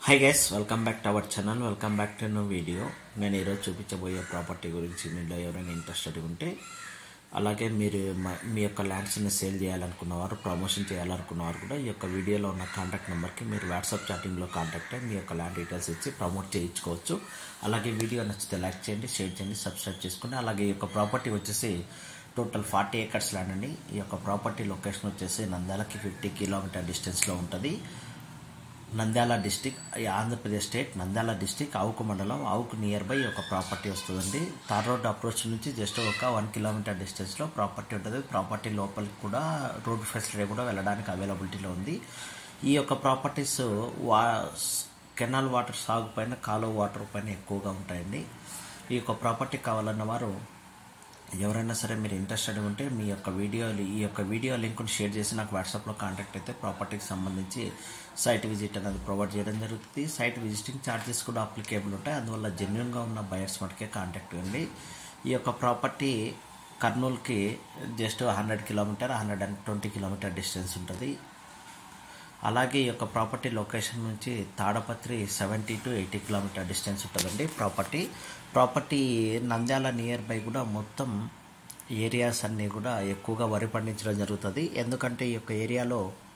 high guys welcome back to our channel welcome back to new video నేను ఈరోజు చూపించబోయే property గురించి మీలో ఎవరైనా ఇంట్రెస్టెడ్ ఉంటే అలాగే మీరు మ- మీ యొక్క ల్యాండ్స్ని సేల్ చేయాలనుకున్నవారు ప్రమోషన్ చేయాలనుకున్నవారు కూడా ఈ యొక్క వీడియోలో ఉన్న కాంటాక్ట్ నెంబర్కి మీరు వాట్సాప్ చాటింగ్లో కాంటాక్ట్ అయ్యి మీ యొక్క ల్యాండ్ డీటెయిల్స్ ఇచ్చి ప్రమోట్ చేయించుకోవచ్చు అలాగే వీడియో నచ్చితే లైక్ చేయండి షేర్ చేయండి సబ్స్క్రైబ్ చేసుకోండి అలాగే ఈ యొక్క ప్రాపర్టీ వచ్చేసి టోటల్ ఫార్టీ ఏకర్స్ ల్యాండ్ అండి ఈ యొక్క ప్రాపర్టీ లొకేషన్ వచ్చేసి నంద్యాలకి ఫిఫ్టీ కిలోమీటర్ డిస్టెన్స్లో ఉంటుంది నంద్యాల డిస్టిక్ ఈ ఆంధ్రప్రదేశ్ స్టేట్ నంద్యాల డిస్టిక్ ఆవుకు మండలం ఆవుకు నియర్ బై ఒక ప్రాపర్టీ వస్తుందండి తార్ రోడ్ అప్రోచ్ నుంచి జస్ట్ ఒక వన్ కిలోమీటర్ డిస్టెన్స్లో ప్రాపర్టీ ఉంటుంది ప్రాపర్టీ లోపలికి కూడా రోడ్ ఫెసిలిటీ కూడా వెళ్ళడానికి అవైలబిలిటీలో ఉంది ఈ యొక్క ప్రాపర్టీస్ వా కెనాల్ వాటర్ సాగు పైన కాలువ వాటర్ పైన ఎక్కువగా ఉంటాయండి ఈ యొక్క ప్రాపర్టీ కావాలన్న వారు ఎవరైనా సరే మీరు ఇంట్రెస్టెడ్ ఉంటే మీ యొక్క వీడియో ఈ యొక్క వీడియో లింక్ను షేర్ చేసి నాకు వాట్సాప్లో కాంటాక్ట్ అయితే ప్రాపర్టీకి సంబంధించి సైట్ విజిట్ అనేది ప్రొవైడ్ చేయడం జరుగుతుంది సైట్ విజిటింగ్ ఛార్జెస్ కూడా అప్లికేబుల్ ఉంటాయి అందువల్ల జెన్యున్గా ఉన్న బయర్స్ మటుకే కాంటాక్ట్ ఇవ్వండి ఈ యొక్క ప్రాపర్టీ కర్నూలుకి just hundred kilometer hundred and twenty kilometer distance ఉంటుంది అలాగే ఈ యొక్క ప్రాపర్టీ లొకేషన్ నుంచి Tadipatri seventy to eighty kilometer distance ఉంటుందండి property property Nandyal nearby కూడా మొత్తం ఏరియాస్ అన్నీ కూడా ఎక్కువగా వరి పండించడం జరుగుతుంది ఎందుకంటే ఈ యొక్క ఏరియాలో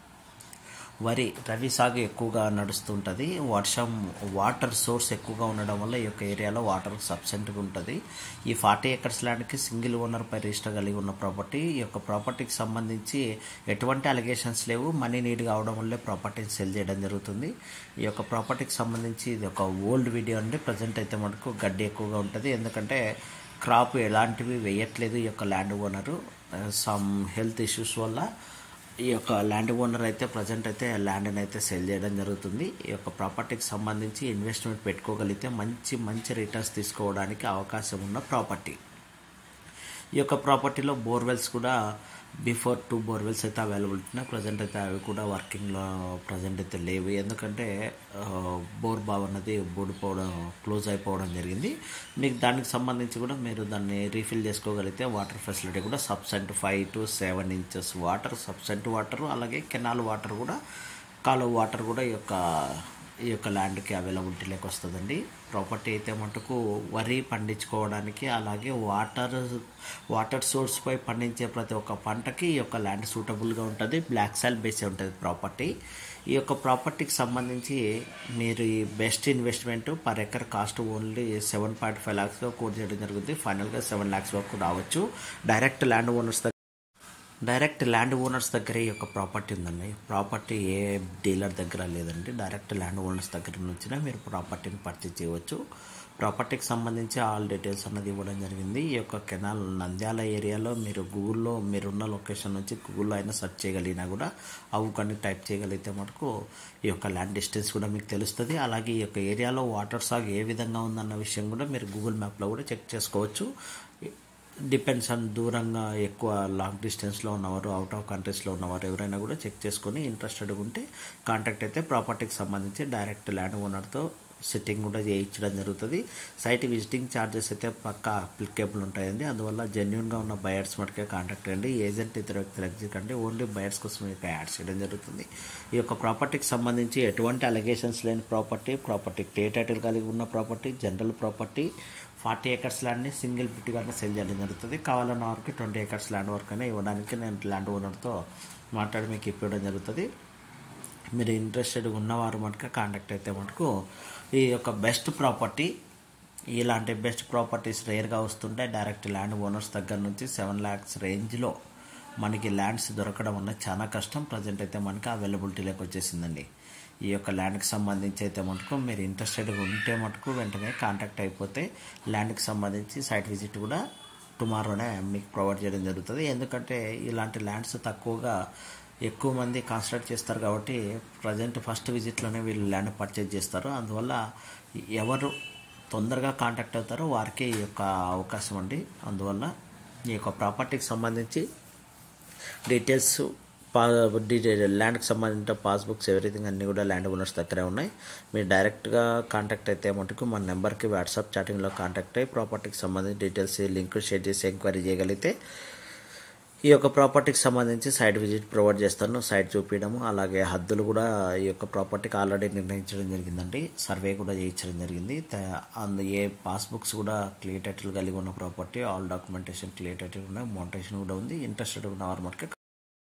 వరి రవి సాగు ఎక్కువగా నడుస్తుంటుంది వర్షం వాటర్ సోర్స్ ఎక్కువగా ఉండడం వల్ల ఈ యొక్క ఏరియాలో వాటర్ సబ్సెంట్గా ఉంటుంది ఈ ఫార్టీ ఎకర్స్ ల్యాండ్కి సింగిల్ ఓనర్ పై రిజిస్టర్ కలిగి ఉన్న ప్రాపర్టీ ఈ యొక్క ప్రాపర్టీకి సంబంధించి ఎటువంటి అలిగేషన్స్ లేవు మనీ నీడ్ కావడం వల్లే ప్రాపర్టీని సెల్ చేయడం జరుగుతుంది ఈ యొక్క ప్రాపర్టీకి సంబంధించి ఇది ఒక ఓల్డ్ వీడియో అండి ప్రజెంట్ అయితే మనకు గడ్డి ఎక్కువగా ఉంటుంది ఎందుకంటే క్రాప్ ఎలాంటివి వేయట్లేదు ఈ యొక్క land owner some health issues వల్ల ఈ యొక్క ల్యాండ్ ఓనర్ అయితే ప్రజెంట్ అయితే ల్యాండ్ని అయితే సేల్ చేయడం జరుగుతుంది ఈ యొక్క ప్రాపర్టీకి సంబంధించి ఇన్వెస్ట్మెంట్ పెట్టుకోగలిగితే మంచి మంచి రిటర్న్స్ తీసుకోవడానికి అవకాశం ఉన్న ప్రాపర్టీ ఈ యొక్క ప్రాపర్టీలో బోర్వెల్స్ కూడా బిఫోర్ టూ బోర్వెల్స్ అయితే అవైలబుల్ ఉన్నాయి ప్రజెంట్ అయితే అవి కూడా వర్కింగ్లో ప్రజెంట్ అయితే లేవు ఎందుకంటే ఆ, బోర్ బావ్ అన్నది బూడిపోవడం క్లోజ్ అయిపోవడం జరిగింది మీకు దానికి సంబంధించి కూడా మీరు దాన్ని రీఫిల్ చేసుకోగలిగితే వాటర్ ఫెసిలిటీ కూడా సబ్సెంట్ five to seven inches water సబ్సెంట్ వాటర్ అలాగే కెనాల్ వాటర్ కూడా కాలువ వాటర్ కూడా ఈ యొక్క ఈ యొక్క ల్యాండ్కి అవైలబిలిటీలోకి వస్తుందండి ప్రాపర్టీ అయితే మటుకు వరి పండించుకోవడానికి అలాగే వాటర్ వాటర్ సోర్స్ పై పండించే ప్రతి ఒక్క పంటకి ఈ యొక్క ల్యాండ్ సూటబుల్గా ఉంటుంది బ్లాక్ సాయిల్ బేస్ ఉంటుంది ప్రాపర్టీ ఈ యొక్క ప్రాపర్టీకి సంబంధించి మీరు ఈ best investment per acre cost only seven point five ల్యాక్స్గా కోట్ చేయడం జరుగుతుంది ఫైనల్గా సెవెన్ ల్యాక్స్ వరకు రావచ్చు direct land owners direct land owners దగ్గర ఈ యొక్క ప్రాపర్టీ ఉందండి ప్రాపర్టీ ఏ డీలర్ దగ్గర లేదండి డైరెక్ట్ ల్యాండ్ ఓనర్స్ దగ్గర నుంచినే మీరు ప్రాపర్టీని పర్చేజ్ చేయవచ్చు ప్రాపర్టీకి సంబంధించి ఆల్ డీటెయిల్స్ అన్నది ఇవ్వడం జరిగింది ఈ యొక్క కెనాల్ నంద్యాల ఏరియాలో మీరు గూగుల్లో మీరున్న లొకేషన్ నుంచి గూగుల్లో అయినా సెర్చ్ చేయగలిగినా కూడా అవు కానీ టైప్ చేయగలిగితే మటుకు ఈ యొక్క ల్యాండ్ డిస్టెన్స్ కూడా మీకు తెలుస్తుంది అలాగే ఈ యొక్క ఏరియాలో వాటర్ సాగ్ ఏ విధంగా ఉందన్న విషయం కూడా మీరు గూగుల్ మ్యాప్లో కూడా చెక్ చేసుకోవచ్చు డిపెండ్స్ ఆన్ దూరంగా ఎక్కువ లాంగ్ డిస్టెన్స్లో ఉన్నవారు అవుట్ ఆఫ్ కంట్రీస్లో ఉన్నవారు ఎవరైనా కూడా చెక్ చేసుకొని ఇంట్రెస్టెడ్ ఉంటే కాంటాక్ట్ అయితే ప్రాపర్టీకి సంబంధించి డైరెక్ట్ ల్యాండ్ ఓనర్తో సెట్టింగ్ కూడా చేయించడం జరుగుతుంది సైట్ విజిటింగ్ ఛార్జెస్ అయితే పక్కా అప్లికేబుల్ ఉంటాయండి అందువల్ల జెన్యున్గా ఉన్న బయర్స్ మటుకే కాంటాక్ట్ అండి ఏజెంట్ ఇతర వ్యక్తులు ఎగ్జిట్ అంటే ఓన్లీ బయర్స్ కోసం మీకు యాడ్ చేయడం జరుగుతుంది ఈ యొక్క ప్రాపర్టీకి సంబంధించి ఎటువంటి అలిగేషన్స్ లేని ప్రాపర్టీ ప్రాపర్టీ టే టైటిల్ కలిగి ఉన్న property general property forty acres ల్యాండ్ని సింగిల్ బిట్గా సెల్ చేయడం జరుగుతుంది కావాలన్న వారికి ట్వంటీ ఏకర్స్ ల్యాండ్ వరకు అయినా ఇవ్వడానికి నేను ల్యాండ్ ఓనర్తో మాట్లాడి మీకు ఇప్పించడం జరుగుతుంది మీరు ఇంట్రెస్టెడ్ ఉన్నవారు మటుకు కాంటాక్ట్ అయితే మటుకు ఈ యొక్క బెస్ట్ ప్రాపర్టీ ఇలాంటి బెస్ట్ ప్రాపర్టీస్ రేర్గా వస్తుంటాయి డైరెక్ట్ ల్యాండ్ ఓనర్స్ దగ్గర నుంచి సెవెన్ ల్యాక్స్ రేంజ్లో మనకి ల్యాండ్స్ దొరకడం అన్నది చాలా కష్టం ప్రజెంట్ అయితే మనకి అవైలబిలిటీలోకి వచ్చేసిందండి ఈ యొక్క ల్యాండ్కి సంబంధించి అయితే మటుకు మీరు ఇంట్రెస్టెడ్గా ఉంటే మటుకు వెంటనే కాంటాక్ట్ అయిపోతే ల్యాండ్కి సంబంధించి సైట్ విజిట్ కూడా టుమారోనే మీకు ప్రొవైడ్ చేయడం జరుగుతుంది ఎందుకంటే ఇలాంటి ల్యాండ్స్ తక్కువగా ఎక్కువ మంది కాన్సన్ట్రేట్ చేస్తారు కాబట్టి ప్రజెంట్ ఫస్ట్ విజిట్లోనే వీళ్ళు ల్యాండ్ పర్చేజ్ చేస్తారు అందువల్ల ఎవరు తొందరగా కాంటాక్ట్ అవుతారో వారికి ఈ యొక్క అవకాశం అండి అందువల్ల ఈ యొక్క ప్రాపర్టీకి సంబంధించి డీటెయిల్స్ పా డీటెయిల్ ల్యాండ్కి సంబంధించిన పాస్బుక్స్ ఎవ్రీథింగ్ అన్నీ కూడా ల్యాండ్ ఓనర్స్ దగ్గరే ఉన్నాయి మీరు డైరెక్ట్గా కాంటాక్ట్ అయితే మటుకు మన నెంబర్కి వాట్సాప్ చాటింగ్లో కాంటాక్ట్ అయ్యి ప్రాపర్టీకి సంబంధించి డీటెయిల్స్ లింక్ షేర్ చేసి ఎంక్వైరీ చేయగలిగితే ఈ యొక్క ప్రాపర్టీకి సంబంధించి సైట్ విజిట్ ప్రొవైడ్ చేస్తాను సైట్ చూపించడము అలాగే హద్దులు కూడా ఈ యొక్క ప్రాపర్టీకి ఆల్రెడీ నిర్ణయించడం జరిగిందండి సర్వే కూడా చేయించడం జరిగింది త- అందు ఏ పాస్బుక్స్ కూడా క్లియర్ టైటిల్ కలిగి ఉన్న property all documentation clear title ఉన్నాయి మోంటేషన్ కూడా ఉంది ఇంట్రెస్టెడ్ ఉన్న వారు మటుకే